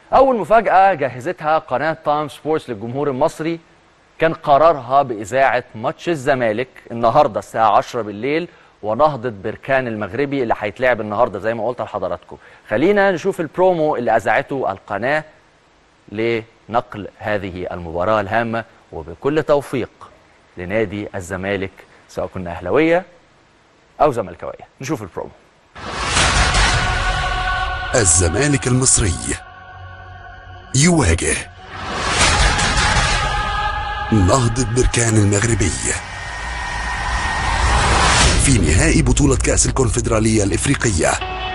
أول مفاجأة جهزتها قناة تايم سبورتس للجمهور المصري كان قرارها بإذاعة ماتش الزمالك النهاردة الساعة 10 بالليل ونهضة بركان المغربي اللي هيتلعب النهاردة زي ما قلت لحضراتكم خلينا نشوف البرومو اللي أذاعته القناة لنقل هذه المباراة الهامة وبكل توفيق لنادي الزمالك سواء كنا أهلوية أو زملكاوية نشوف البرومو الزمالك المصري يواجه نهضة بركان المغربي في نهائي بطولة كأس الكونفدرالية الإفريقية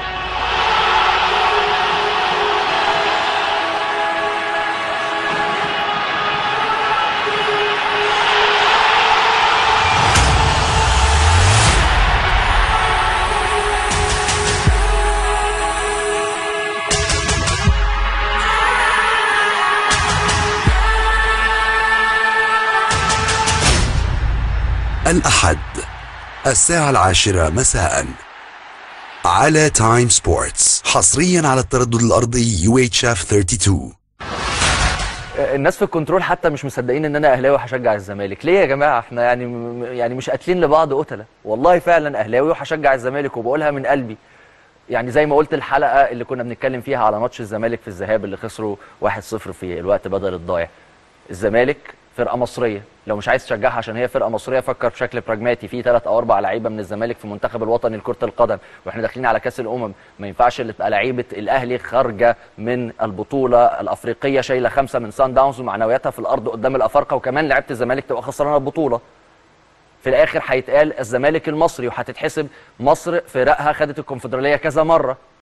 الأحد الساعة العاشرة مساء على تايم سبورتس حصريا على التردد الأرضي UHF 32 الناس في الكنترول حتى مش مصدقين ان انا اهلاوي وهشجع الزمالك ليه يا جماعه احنا يعني يعني مش قاتلين لبعض قتله والله فعلا اهلاوي وهشجع الزمالك وبقولها من قلبي يعني زي ما قلت الحلقه اللي كنا بنتكلم فيها على ماتش الزمالك في الذهاب اللي خسروا 1-0 في الوقت بدل الضايع الزمالك فرقه مصريه لو مش عايز تشجعها عشان هي فرقه مصريه فكر بشكل براجماتي في ثلاث او اربع لعيبه من الزمالك في المنتخب الوطني لكره القدم واحنا داخلين على كاس الامم ما ينفعش اللي تبقى لعيبه الاهلي خارجه من البطوله الافريقيه شايله خمسه من سان داونز ومعنوياتها في الارض قدام الافارقه وكمان لعيبه الزمالك تبقى خسرانه البطوله في الاخر هيتقال الزمالك المصري وهتتحسب مصر فرقها خدت الكونفدراليه كذا مره